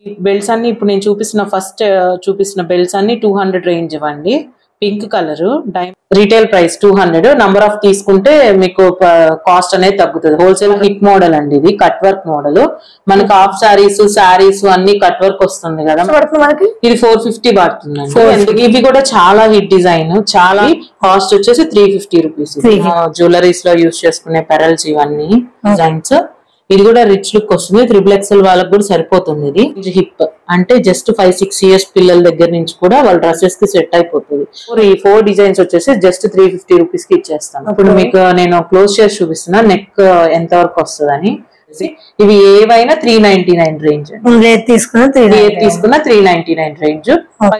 Belts అన్ని ఇప్పుడు నేను చూపిస్తున్న ఫస్ట్ చూపిస్తున్న బెల్ట్స్ అన్ని టూ హండ్రెడ్ రేంజ్ ఇవ్వండి pink colour retail price two hundred number of తీసుకుంటే మీకు కాస్ట్ అనేది తగ్గుతుంది హోల్సేల్ హిట్ మోడల్ అండి ఇది కట్ వర్క్ మోడల్ మనకి హాఫ్ సారీస్ సారీస్ అన్ని కట్ వర్క్ వస్తుంది కదా పడుతుంది మనకి ఇది ఫోర్ ఫిఫ్టీ పడుతుందండి ఎందుకు ఇవి కూడా చాలా హిట్ డిజైన్ చాలా కాస్ట్ వచ్చేసి త్రీ ఫిఫ్టీ రూపీస్ జ్యువెలరీస్ లో యూస్ చేసుకునే పెరల్స్ ఇవన్నీ డిజైన్స్ ఇది కూడా రిచ్ లుక్ వస్తుంది త్రిబుల్ ఎక్సెల్ వాళ్ళకి కూడా సరిపోతుంది ఇది ఇది హిప్ అంటే జస్ట్ ఫైవ్ సిక్స్ ఇయర్స్ పిల్లల దగ్గర నుంచి కూడా వాళ్ళ డ్రెస్సెస్ కి సెట్ అయిపోతుంది ఈ ఫోర్ డిజైన్స్ వచ్చేసి జస్ట్ త్రీ ఫిఫ్టీ రూపీస్ కి ఇచ్చేస్తాను ఇప్పుడు మీకు నేను క్లోజ్ చేసి చూపిస్తున్నా నెక్ ఎంత వరకు వస్తుందని ఇవి ఏవైనా three ninety nine range rate తీసుకున్న త్రీ ఏది తీసుకున్నా three ninety nine range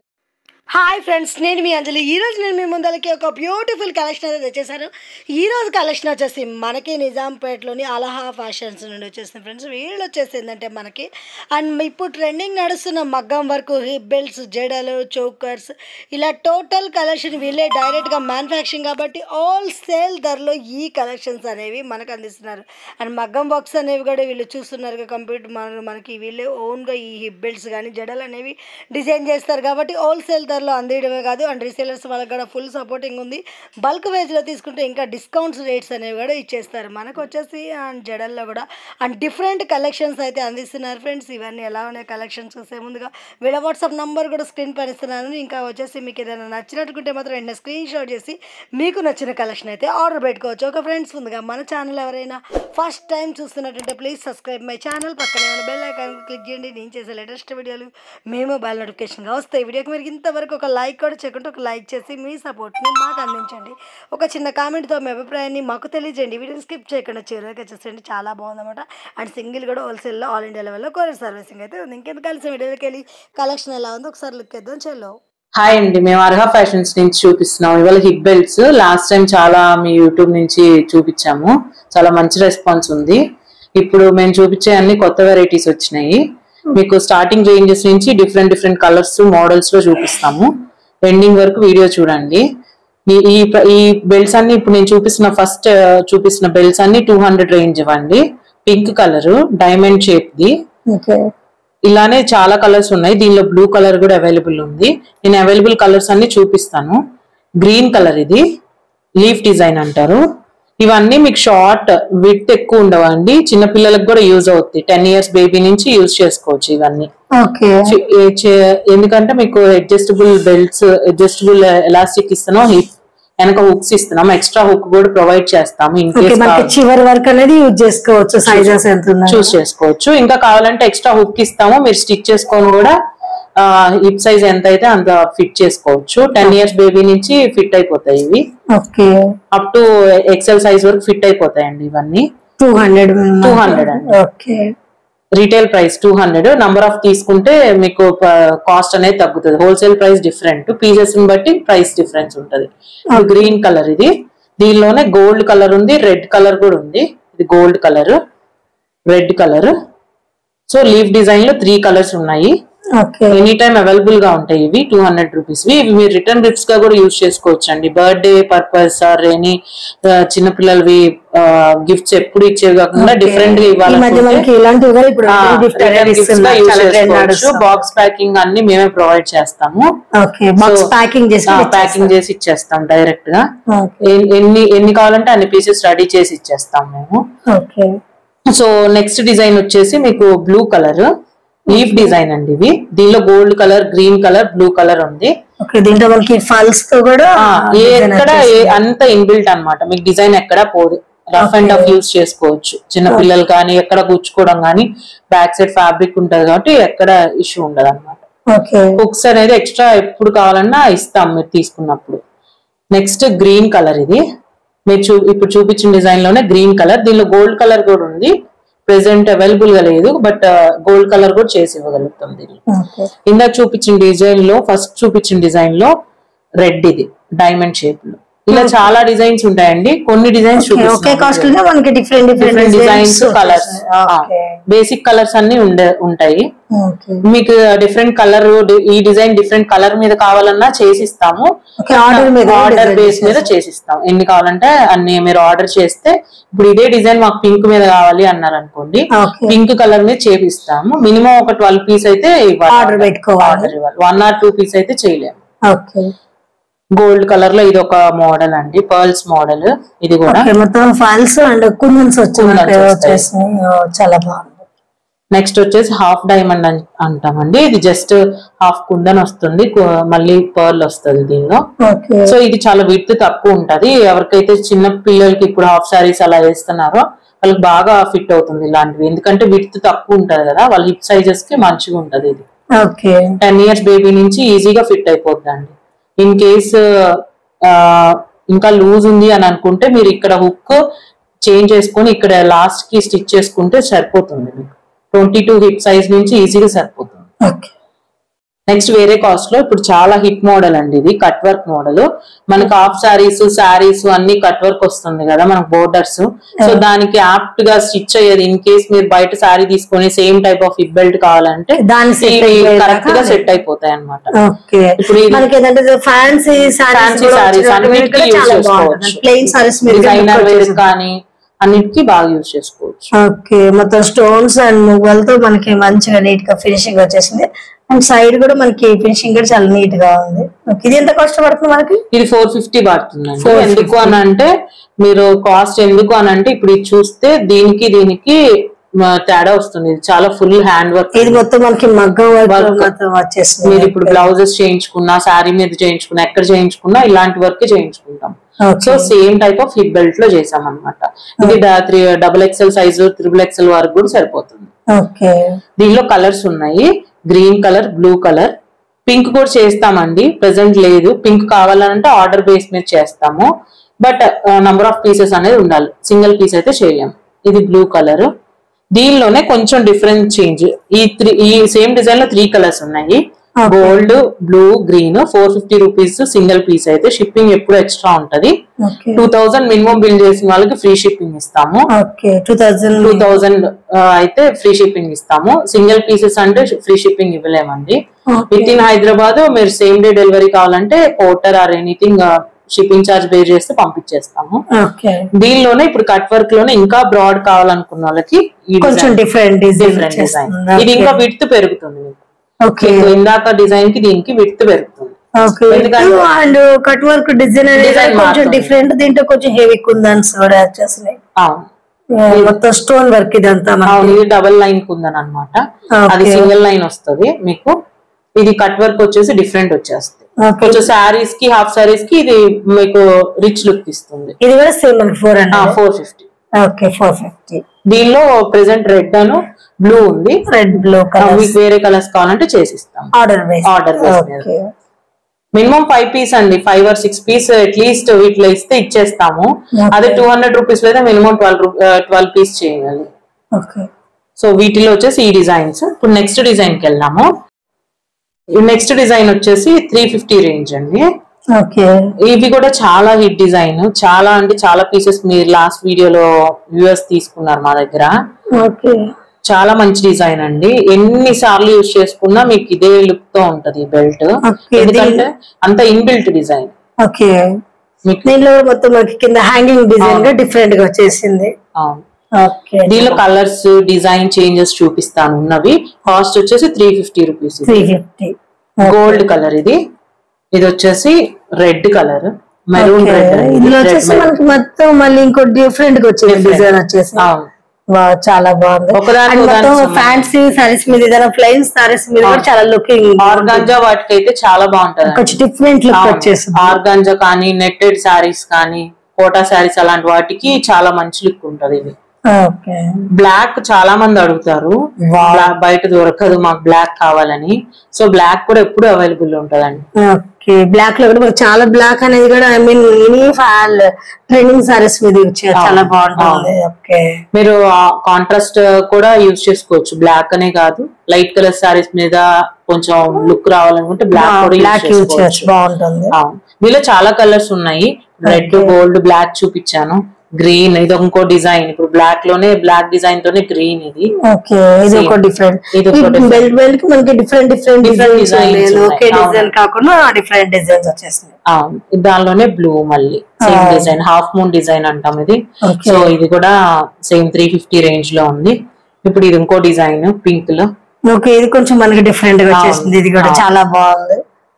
hi friends నేను మీ అంజలి ఈ రోజు నేను మీ ముందరికి ఒక బ్యూటిఫుల్ కలెక్షన్ అయితే తెచ్చేసాను ఈ రోజు కలెక్షన్ వచ్చేసి మనకి నిజాంపేటలోని అలహా ఫ్యాషన్స్ నుండి వచ్చేసింది ఫ్రెండ్స్ వీళ్ళు వచ్చేసి ఏంటంటే మనకి అండ్ ఇప్పుడు ట్రెండింగ్ నడుస్తున్న మగ్గం వర్క్ హిప్ బెల్ట్స్ జడలు చోకర్స్ ఇలా టోటల్ కలెక్షన్ వీళ్ళే డైరెక్ట్గా మ్యానుఫ్యాక్చరింగ్ కాబట్టి ఆల్ సేల్ ధరలో ఈ కలెక్షన్స్ అనేవి మనకు అందిస్తున్నారు అండ్ మగ్గం బాక్స్ అనేవి కూడా వీళ్ళు చూస్తున్నారు కంప్యూటర్ మన మనకి వీళ్ళే ఓన్గా ఈ హిప్ బెల్ట్స్ కానీ జడలు అనేవి డిజైన్ చేస్తారు కాబట్టి హోల్సేల్ ధరలో అందియడమే కాదు అండ్ రీసేలర్స్ వాళ్ళకి కూడా ఫుల్ సపోర్టింగ్ ఉంది బల్క్ వేజ్లో తీసుకుంటే ఇంకా డిస్కౌంట్స్ రేట్స్ అనేవి కూడా ఇచ్చేస్తారు మనకు వచ్చేసి అండ్ జడల్లో కూడా అండ్ డిఫరెంట్ కలెక్షన్స్ అయితే అందిస్తున్నారు ఫ్రెండ్స్ ఇవన్నీ ఎలా ఉన్నాయి కలెక్షన్స్ చూసే ముందుగా వీళ్ళ వాట్సాప్ నంబర్ కూడా స్క్రీన్ పైన ఇస్తున్నాను ఇంకా వచ్చేసి మీకు ఏదైనా నచ్చినట్టుకుంటే మాత్రం వెంటనే స్క్రీన్ షాట్ చేసి మీకు నచ్చిన కలెక్షన్ అయితే ఆర్డర్ పెట్టుకోవచ్చు ఒక ఫ్రెండ్స్ ముందుగా మన ఛానల్ ఎవరైనా ఫస్ట్ టైం చూస్తున్నట్టుంటే ప్లీజ్ సబ్స్క్రైబ్ మై ఛానల్ పక్కనే ఉన్న బెల్ ఐకాన్ క్లిక్ చేయండి నేను చేసే లేటెస్ట్ వీడియోలు మేము మొబైల్ నోటిఫికేషన్గా వస్తాయి వీడియోకి మీరు ఇంతవరకు ఒక లైక్ కూడా చేయకుండా ఒక లైక్ చేసి మీ సపోర్ట్ని మాకు అందించండి ఒక చిన్న కామెంట్తో మీ అభిప్రాయాన్ని మాకు తెలియజేయండి వీడియోని స్కిప్ చేయకుండా చివరికి చూసేయండి చాలా బాగుందన్నమాట అండ్ సింగిల్ కూడా హోల్సేల్లో ఆల్ ఇండియా లెవెల్లో కొరియర్ సర్వీసింగ్ అయితే ఉంది ఇంకెందుకు కలిసి వీడియోకి వెళ్ళి కలెక్షన్ ఎలా ఉందో ఒకసారి లుక్ వేద్దాం చెల్లో హాయ్ అండి మేము అర్హా ఫ్యాషన్స్ నుంచి చూపిస్తున్నాం ఇవాళ హిప్ బెల్ట్స్ లాస్ట్ టైం చాలా మీ యూట్యూబ్ నుంచి చూపించాము చాలా మంచి రెస్పాన్స్ ఉంది ఇప్పుడు మేము చూపించే అన్ని కొత్త వెరైటీస్ వచ్చినాయి మీకు స్టార్టింగ్ రేంజెస్ నుంచి డిఫరెంట్ డిఫరెంట్ కలర్స్ మోడల్స్ లో చూపిస్తాము ఎండింగ్ వరకు వీడియో చూడండి ఈ ఈ ప్ర- ఈ బెల్ట్స్ అన్ని ఇప్పుడు నేను చూపిస్తున్న ఫస్ట్ చూపిస్తున్న బెల్ట్స్ అన్ని టూ హండ్రెడ్ రేంజ్ ఇవ్వండి పింక్ కలర్ డైమండ్ షేప్ ది ఓకే ఇలానే చాలా కలర్స్ ఉన్నాయి దీనిలో బ్లూ కలర్ కూడా అవైలబుల్ ఉంది నేను అవైలబుల్ కలర్స్ అన్ని చూపిస్తాను గ్రీన్ కలర్ ఇది లీఫ్ డిజైన్ అంటారు ఇవన్నీ మీకు షార్ట్ విత్ ఎక్కువ ఉండవండి చిన్న పిల్లలకు కూడా యూజ్ అవుతాయి టెన్ ఇయర్స్ బేబీ నుంచి యూజ్ చేసుకోవచ్చు ఇవన్నీ ఓకే చి- ఏ చే- ఎందుకంటే మీకు అడ్జస్టబుల్ బెల్ట్స్ అడ్జస్టబుల్ ఎలాస్టిక్ ఇస్తున్నాం hip వెనక హుక్స్ ఇస్తున్నాం ఎక్స్ట్రా హుక్ కూడా ప్రొవైడ్ చేస్తాము ఇన్ ఓకే కేస్ మనకి చివరి వరకు అనేది యూజ్ చేసుకోవచ్చు సైజెస్ ఎంత ఉందో చూస్ చేసుకోవచ్చు ఇంకా కావాలంటే ఎక్స్ట్రా హుక్ ఇస్తాము మీరు స్టిచ్ చేసుకొని కూడా హిప్ సైజ్ ఎంత అయితే అంత ఫిట్ చేసుకోవచ్చు టెన్ ఇయర్స్ బేబీ నుంచి ఫిట్ అయిపోతాయి ఇవి okay up to XL size వరకు ఫిట్ అయిపోతాయండి ఇవన్నీ టూ హండ్రెడ్ 200 అండి. Okay retail price two hundred number of తీసుకుంటే మీకు కాస్ట్ అనేది తగ్గుతుంది హోల్సేల్ ప్రైస్ డిఫరెంట్ పీసెస్ బట్టి ప్రైస్ డిఫరెన్స్ ఉంటుంది గ్రీన్ కలర్ ఇది దీనిలోనే గోల్డ్ కలర్ ఉంది రెడ్ కలర్ కూడా ఉంది ఇది gold colour red colour so leaf design లో త్రీ కలర్స్ ఉన్నాయి ఓకే ఎనీ టైం అవైలబుల్ గా ఉంటాయి ఇవి టూ హండ్రెడ్ రూపీస్ ఇవి మీరు రిటర్న్ గిఫ్ట్స్ గా కూడా యూజ్ చేసుకోవచ్చు అండి బర్త్డే పర్పస్ ఆర్ ఎనీ చిన్న పిల్లలవి గిఫ్ట్స్ ఎప్పుడు ఇచ్చేవి కాకుండా డిఫరెంట్ గా ఈ మధ్య ఇవ్వాలనుకుంటే మనకి ఇలాంటివి కూడా ఇప్పుడు gift అనేది ఇస్తున్నారు. చాలా trend నడుస్తుంది. బాక్స్ ప్యాకింగ్ అన్ని మేమే ప్రొవైడ్ చేస్తాము ఓకే బాక్స్ ప్యాకింగ్ చేసి ప్యాకింగ్ చేసి ఇచ్చేస్తాం డైరెక్ట్ గా ఓకే ఎన్- ఎన్ని ఎన్ని కావాలంటే అన్ని పీసెస్ రెడీ చేసి ఇచ్చేస్తాం మేము ఓకే సో నెక్స్ట్ డిజైన్ వచ్చేసి మీకు బ్లూ కలర్ లీఫ్ డిజైన్ అండి ఇవి దీనిలో gold colour green colour blue colour ఉంది ఓకే దీంట్లో మనకి ఫాల్స్ తో కూడా ఆ, ఏ design ఎక్కడ వచ్చేసి- ఏ- అంత ఇన్బిల్ట్ అన్నమాట మీకు డిజైన్ ఎక్కడ పోదు రఫ్ అండ్ టఫ్ యూస్ చేసుకోవచ్చు చిన్న పిల్లలు కానీ ఎక్కడ గుచ్చుకోవడం కానీ బ్యాక్ సైడ్ ఫ్యాబ్రిక్ ఉంటది కాబట్టి ఎక్కడ ఇష్యూ ఉండదు అనమాట ఓకే హుక్స్ అనేది ఎక్స్ట్రా ఎప్పుడు కావాలన్నా ఇస్తాం మీరు తీసుకున్నప్పుడు నెక్స్ట్ గ్రీన్ కలర్ ఇది మీరు చూ ఇప్పుడు చూపించిన డిజైన్ లోనే గ్రీన్ కలర్ దీనిలో గోల్డ్ కలర్ కూడా ఉంది ప్రెసెంట్ అవైలబుల్ గా లేదు బట్ గోల్డ్ కలర్ కూడా చేసి ఇవ్వగలుగుతాం దీన్ని ఓకే ఇందాక చూపించిన డిజైన్ లో ఫస్ట్ చూపించిన డిజైన్ లో రెడ్ ఇది డైమండ్ షేప్ లో ఇలా చాలా డిజైన్స్ ఉంటాయండి కొన్ని డిజైన్స్ ఒకే కాస్ట్ లో మనకి different different different designs colours okay basic colours అన్ని ఉండే ఉంటాయి ఓకే మీకు డిఫరెంట్ కలర్ ఈ డిజైన్ డిఫరెంట్ కలర్ మీద కావాలన్నా చేసిస్తాము ఓకే ఆర్డర్ మీద ఆర్డర్ బేస్ మీద చేసిస్తాం ఎన్ని కావాలంటే అన్ని మీరు ఆర్డర్ చేస్తే ఇప్పుడు ఇదే డిజైన్ మాకు పింక్ మీద కావాలి అన్నారు అనుకోండి ఓకే పింక్ కలర్ మీద చేపిస్తాము మినిమం ఒక ట్వెల్వ్ పీస్ అయితే ఇవ్వాలి ఆర్డర్ పెట్టుకోవాలి ఆర్డర్ ఇవ్వాలి వన్ ఆర్ టూ పీస్ అయితే చేయలేము ఓకే గోల్డ్ కలర్ లో ఇది ఒక మోడల్ అండి పర్ల్స్ మోడల్ ఇది కూడా ఓకే మొత్తం ఫాల్స్ అండ్ కుందన్స్ కుందన్స్ వచ్చి వస్తాయి. వచ్చేసినాయి ఓ, చాలా బాగుంది నెక్స్ట్ వచ్చేసి హాఫ్ డైమండ్ అన్- అంటామండి ఇది జస్ట్ హాఫ్ కుందన్ వస్తుంది కు- మళ్ళీ పర్ల్ వస్తుంది దీనిలో ఓకే సో ఇది చాలా విత్ తక్కువ ఉంటది ఎవరికైతే చిన్న పిల్లలకి ఇప్పుడు హాఫ్ సారీస్ అలా వేస్తున్నారో వాళ్ళకి బాగా ఫిట్ అవుతుంది ఇలాంటివి ఎందుకంటే విత్ తక్కువ ఉంటది కదా వాళ్ళ హిప్ సైజెస్ కి మంచిగా ఉంటది ఇది ఓకే టెన్ ఇయర్స్ బేబీ నుంచి ఈజీగా ఫిట్ అయిపోద్దండి ఇన్ కేస్ ఇంకా లూజ్ ఉంది అని అనుకుంటే మీరు ఇక్కడ హుక్ చేంజ్ చేసుకొని ఇక్కడ లాస్ట్ కి స్టిచ్ చేసుకుంటే సరిపోతుంది మీకు ట్వంటీ టూ హిప్ సైజ్ నుంచి ఈజీగా సరిపోతుంది ఓకే నెక్స్ట్ వేరే కాస్ట్ లో ఇప్పుడు చాలా హిట్ మోడల్ అండి ఇది కట్ వర్క్ మోడల్ మనకి హాఫ్ సారీస్ సారీస్ అన్ని కట్ వర్క్ వస్తుంది కదా మనకు బోర్డర్స్ సో దానికి యాప్ట్ గా స్టిచ్ అయ్యేది ఇన్ కేస్ మీరు బయట సారీ తీసుకొని same type of hip belt కావాలంటే దాని set అయ్యేదాకా కరెక్ట్ గా సెట్ అయిపోతాయి అనమాట ఓకే ఇప్పుడు ఇది మనకి ఏంటంటే ఫ్యాన్సీ ఫ్యాన్సీ సారీస్ అన్నిటికీ యూజ్ చేసుకోవచ్చు ప్లెయిన్ సారీస్ మీద డిజైనర్ వేర్ కానీ అన్నిటికీ బాగా యూజ్ చేసుకోవచ్చు ఓకే మొత్తం స్టోన్స్ అండ్ మువ్వలతో మనకి మంచిగా నీట్ గా ఫినిషింగ్ వచ్చేసింది అండ్ సైడ్ కూడా మనకి ఫినిషింగ్ కూడా చాలా నీట్ గా ఉంది Okay, ఇది ఎంత కాస్ట్ పడుతుంది మనకి ఇది ఫోర్ ఫిఫ్టీ పడుతుందండి ఎందుకు అని అంటే మీరు కాస్ట్ ఎందుకు అని అంటే ఇప్పుడు ఇది చూస్తే దీనికి దీనికి మ, తేడా వస్తుంది ఇది చాలా ఫుల్ హ్యాండ్ వర్క్ ఇది మొత్తం మనకి మగ్గం వర్క్ మొత్తం వచ్చేసింది మీరు ఇప్పుడు బ్లౌజెస్ చేయించుకున్నా శారీ మీద చేయించుకున్నా ఎక్కడ చేయించుకున్నా ఇలాంటి వర్క్ చేయించుకుంటాం Okay. So same type of hip belt లో చేసాం అనమాట ఇది three double XL size triple XL వరకు కూడా సరిపోతుంది ఓకే దీనిలో కలర్స్ ఉన్నాయి green colour blue colour pink కూడా చేస్తామండి ప్రెసెంట్ లేదు పింక్ కావాలంటే ఆర్డర్ బేస్ మీద చేస్తాము బట్ నంబర్ ఆఫ్ పీసెస్ అనేది ఉండాలి సింగిల్ పీస్ అయితే చేయలేము ఇది బ్లూ కలర్ దీనిలోనే కొంచెం డిఫరెంట్ చేంజ్ ఈ త్రీ ఈ సేమ్ డిజైన్ లో త్రీ కలర్స్ ఉన్నాయి gold blue green four fifty rupees single piece అయితే షిప్పింగ్ ఎప్పుడు ఎక్స్ట్రా ఉంటది okay two thousand minimum bill చేసిన వాళ్ళకి ఫ్రీ షిప్పింగ్ ఇస్తాము okay two thousand two thousand అయితే ఫ్రీ షిప్పింగ్ ఇస్తాము సింగిల్ పీసెస్ అంటే ఫ్రీ షిప్పింగ్ ఇవ్వలేమండి విత్ ఇన్ హైదరాబాద్ మీరు సేమ్ డే డెలివరీ కావాలంటే porter or anything shipping charge pay చేస్తే పంపించేస్తాము ఓకే దీనిలోనే ఇప్పుడు కట్ వర్క్ లోనే ఇంకా బ్రాడ్ కావాలనుకున్న వాళ్ళకి కొంచెం డిఫరెంట్ డిజైన్ డిఫరెంట్ డిజైన్ ఇది ఇంకా విడ్త్ పెరుగుతుంది మీకు ఓకే మీకు ఇందాక డిజైన్ కి దీనికి విడ్త్ పెరుగుతుంది ఓకే ఎందుకంటే- అండ్ కట్ వర్క్ డిజైన్ అనేది Design కొంచెం మారుతుంది. డిఫరెంట్ దీంట్లో కొంచెం హెవీ కుందన్స్ కూడా వచ్చేసినాయి అవును ఆ, మొత్తం స్టోన్ వర్క్ ఇదంతా మనకి. అవును ఇది డబల్ లైన్ కుందని అనమాట అది Okay. సింగిల్ లైన్ వస్తది మీకు ఇది కట్ వర్క్ వచ్చేసి డిఫరెంట్ వచ్చేస్తుంది Okay. కొంచెం శారీస్ కి హాఫ్ శారీస్ కి ఇది మీకు రిచ్ లుక్ ఇస్తుంది ఇది కూడా సేమ్ మనకి four hundred four fifty okay four fifty దీనిలో ప్రెసెంట్ రెడ్ అను బ్లూ ఉంది రెడ్ బ్లూ ఆ, కలర్ మీకు వేరే కలర్స్ కావాలంటే చేసిస్తాం ఆర్డర్ బేస్ Order base మీద. ఓకే మినిమం ఫైవ్ పీస్ అండి five or six piece at least వీటిలో ఇస్తే ఇచ్చేస్తాము Okay. అదే టూ హండ్రెడ్ రూపీస్ లేదా మినిమం ట్వెల్వ్ ట్వెల్వ్ పీస్ చేయాలి ఓకే సో వీటిలో వచ్చేసి ఈ డిజైన్స్ ఇప్పుడు నెక్స్ట్ డిజైన్ కి వెళ్దాము నెక్స్ట్ డిజైన్ వచ్చేసి త్రీ ఫిఫ్టీ రేంజ్ అండి ఓకే ఇవి కూడా చాలా హిట్ డిజైన్ చాలా అంటే చాలా పీసెస్ మీరు లాస్ట్ వీడియోలో వ్యూవర్స్ తీసుకున్నారు మా దగ్గర ఓకే చాలా మంచి డిజైన్ అండి ఎన్ని సార్లు యూజ్ చేసుకున్నా మీకు ఇదే లుక్ తో ఉంటది బెల్ట్ Okay, ఎందుకంటే అంత ఇన్బిల్ట్ డిజైన్ ఓకే మీకు దీనిలో కూడా మొత్తం మనకి కింద హ్యాంగింగ్ డిజైన్ గా డిఫరెంట్ గా వచ్చేసింది అవును. ఓకే దీనిలో కలర్స్ డిజైన్ చేంజెస్ చూపిస్తాను ఉన్నవి కాస్ట్ వచ్చేసి three fifty rupees three fifty gold colour ఇది ఇది వచ్చేసి రెడ్ కలర్ మెరూన్ రెడ్ ఇందులో వచ్చేసి మనకి మొత్తం మళ్ళీ ఇంకో డిఫరెంట్ గా వచ్చింది డిజైన్ వచ్చేసి అవును వావ్, చాలా బాగుంది ఒకదాని And ఒకదానికి మొత్తం సంబంధం. ఫ్యాన్సీ సారీస్ మీద ఏదైనా ప్లెయిన్ సారీస్ మీద కూడా చాలా లుకింగ్ ఆర్గాంజా వాటికి అయితే చాలా బాగుంటది కొంచెం డిఫరెంట్ లుక్ వచ్చేసింది ఆర్గాంజా కానీ నెట్టెడ్ శారీస్ కానీ కోటా శారీస్ అలాంటి వాటికి చాలా మంచి లుక్ ఉంటది ఇది ఓకే బ్లాక్ చాలా మంది అడుగుతారు Black బయట దొరకదు మాకు బ్లాక్ కావాలని సో బ్లాక్ కూడా ఎప్పుడు అవైలబుల్ ఉంటదండి ఓకే బ్లాక్ లో కూడా మనకి చాలా బ్లాక్ అనేది కూడా I mean any fall trending saris మీద వచ్చారు చాలా బాగుంటుంది ఓకే మీరు కాంట్రాస్ట్ కూడా యూజ్ చేసుకోవచ్చు బ్లాక్ అనే కాదు లైట్ కలర్ శారీస్ మీద కొంచెం లుక్ రావాలనుకుంటే బ్లాక్ కూడా use బ్లాక్ యూజ్ చేసుకోవచ్చు చేయొచ్చు బాగుంటుంది అవును. దీనిలో చాలా కలర్స్ ఉన్నాయి రెడ్ గోల్డ్ బ్లాక్ చూపించాను గ్రీన్ ఇది ఇంకో డిజైన్ ఇప్పుడు బ్లాక్ లోనే బ్లాక్ డిజైన్ తోనే గ్రీన్ ఇది ఓకే ఇది ఒక డిఫరెంట్ ఇది ఒక different. బెల్ట్ బెల్ట్ కి మనకి different different Different designs designs ఒకే ఉన్నాయి. డిజైన్ కాకుండా డిఫరెంట్ డిజైన్స్ వచ్చేసినాయి అవును దానిలోనే బ్లూ మళ్ళీ same design half moon design అంటాం ఇది Okay. సో ఇది కూడా సేమ్ త్రీ ఫిఫ్టీ రేంజ్ లో ఉంది ఇప్పుడు ఇది ఇంకో డిజైన్ పింక్ లో ఓకే ఇది కొంచెం మనకి డిఫరెంట్ గా వచ్చేసింది ఇది కూడా అవును. చాలా బాగుంది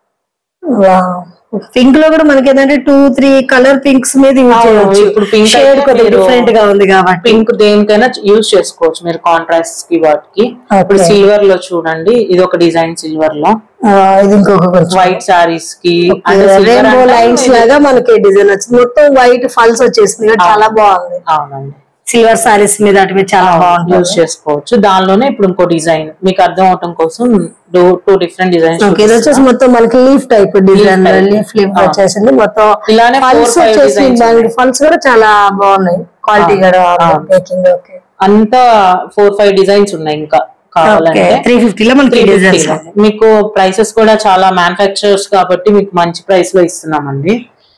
పింక్ లో కూడా మనకి ఏంటంటే టూ త్రీ కలర్ పింక్స్ మీద యూజ్ అవును, చేయవచ్చు ఇప్పుడు pink షేడ్ అయితే కొద్దిగా మీరు- డిఫరెంట్ గా ఉంది కాబట్టి పింక్ దేనికైనా యూజ్ చేసుకోవచ్చు మీరు కాంట్రాస్ట్ కి వాటికి ఇప్పుడు Okay. అంటే సిల్వర్ లో చూడండి ఇది ఒక డిజైన్ సిల్వర్ లో ఆ, ఇది ఇంకొక కొంచెం వైట్ సారీస్ కి అంటే silver రెయిన్బో అంటే లైన్స్ ఇది- లాగా మనకి డిజైన్ వచ్చింది మొత్తం వైట్ ఫల్స్ వచ్చేసింది కాబట్టి చాలా బాగుంది అవునండి సిల్వర్ సారీస్ మీద అటు మీద చాలా బాగుంటుంది యూజ్ చేసుకోవచ్చు దానిలోనే ఇప్పుడు ఇంకో డిజైన్ మీకు అర్థం అవటం కోసం టూ డిఫరెంట్ డిజైన్స్ ఓకే ఇది వచ్చేసి మొత్తం మనకి leaf type design type. Leaf leaf వచ్చేసింది మొత్తం ఇలానే four, ఫల్స్ five వచ్చేసి designs దానికి ఫల్స్ కూడా చాలా బాగున్నాయి క్వాలిటీ కూడా మేకింగ్ ఓకే అంతా ఫోర్ ఫైవ్ డిజైన్స్ ఉన్నాయి ఇంకా ఓకే కావాలంటే త్రీ ఫిఫ్టీ లో మనకి 350 డిజైన్స్ లో. మీకు ప్రైసెస్ కూడా చాలా మ్యానుఫాక్చరర్స్ కాబట్టి మీకు మంచి ప్రైస్ లో ఇస్తున్నామండి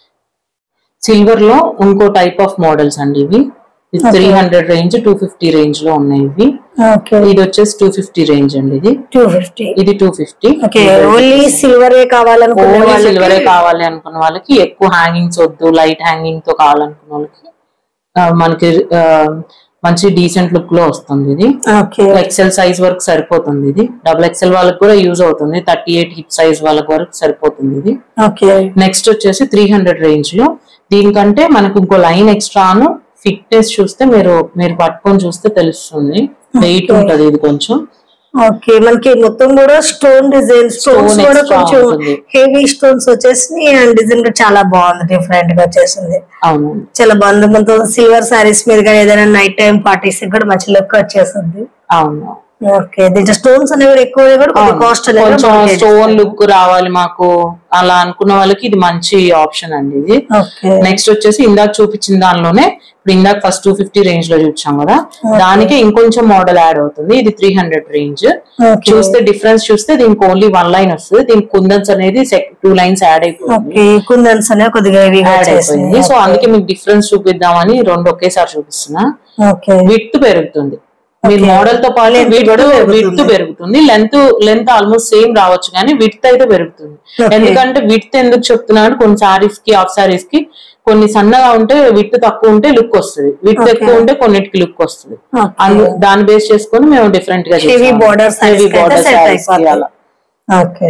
సిల్వర్ లో ఇంకో టైప్ ఆఫ్ మోడల్స్ అండి ఇవి three hundred range two fifty range లో ఉన్నాయి ఇవి ఓకే ఇది వచ్చేసి టూ ఫిఫ్టీ రేంజ్ అండి ఇది టూ ఫిఫ్టీ ఇది టూ ఫిఫ్టీ ఓకే ఓన్లీ సిల్వరే కావాలనుకునే ఓన్లీ వాళ్ళకి సిల్వరే కావాలి అనుకున్న వాళ్ళకి ఎక్కువ హ్యాంగింగ్స్ వద్దు లైట్ హ్యాంగింగ్ తో కావాలనుకున్న వాళ్ళకి ఆ, మనకి ఆ, మంచి డీసెంట్ లుక్ లో వస్తుంది ఇది ఓకే ఎక్సెల్ సైజ్ వరకు సరిపోతుంది ఇది డబుల్ ఎక్సెల్ వాళ్ళకి కూడా యూజ్ అవుతుంది థర్టీ ఎయిట్ హిప్ సైజ్ వాళ్ళకి వరకు సరిపోతుంది ఇది ఓకే నెక్స్ట్ వచ్చేసి త్రీ హండ్రెడ్ రేంజ్ లో దీనికంటే మనకు ఇంకో లైన్ ఎక్స్ట్రాను ఫిట్నెస్ చూస్తే మీరు మీరు పట్టుకొని చూస్తే తెలుస్తుంది వెయిట్ ఉంటది ఇది కొంచెం ఓకే మనకి మొత్తం కూడా స్టోన్ డిజైన్ స్టోన్స్ Stone కూడా extra కొంచెం ఉంటుంది. హెవీ స్టోన్స్ వచ్చేసి అండ్ డిజైన్ కూడా చాలా బాగుంది డిఫరెంట్ గా వచ్చేసింది అవును చాలా బాగుంది మనతో సిల్వర్ సారీస్ మీద కానీ ఏదైనా నైట్ టైం పార్టీస్ కూడా మంచి లుక్ వచ్చేసింది అవును ఓకే దీంట్లో స్టోన్స్ అనేవి కూడా ఎక్కువ కూడా కొద్దిగా కాస్ట్ అనేది కొంచెం మనకి స్టోన్ లుక్ రావాలి మాకు అలా అనుకున్న వాళ్ళకి ఇది మంచి ఆప్షన్ అండి ఇది ఓకే నెక్స్ట్ వచ్చేసి ఇందాక చూపించిన దానిలోనే ఇప్పుడు ఇందాక ఫస్ట్ టూ ఫిఫ్టీ రేంజ్ లో చూసాం కదా దానికి ఇంకొంచెం మోడల్ యాడ్ అవుతుంది ఇది త్రీ హండ్రెడ్ రేంజ్ ఓకే చూస్తే డిఫరెన్స్ చూస్తే దీనికి ఓన్లీ వన్ లైన్ వస్తుంది దీనికి కుందన్స్ అనేది టూ లైన్స్ యాడ్ అయిపోతుంది ఓకే కుందన్స్ అనేవి కొద్దిగా హెవీగా యాడ్ వచ్చేసింది అయిపోయింది సో అందుకే మీకు డిఫరెన్స్ చూపిద్దామని రెండు ఒకేసారి చూపిస్తున్నా ఓకే విత్ పెరుగుతుంది మీరు మోడల్ తో పాటు విత్ విత్ పెరుగుతుంది లెంత్ లెంత్ ఆల్మోస్ట్ సేమ్ రావచ్చు కానీ విత్ అయితే పెరుగుతుంది ఎందుకంటే విత్ ఎందుకు చెప్తున్నాను కొన్ని సారీస్ కి హాఫ్ సారీస్ కి కొన్ని సన్నగా ఉంటే విత్ తక్కువ ఉంటే లుక్ వస్తుంది విత్ ఎక్కువ ఉంటే కొన్నిటికి లుక్ వస్తుంది Okay. అందు దాన్ని బేస్ చేసుకొని మేము డిఫరెంట్ గా heavy border heavy border set saris అయిపోతుంది ఓకే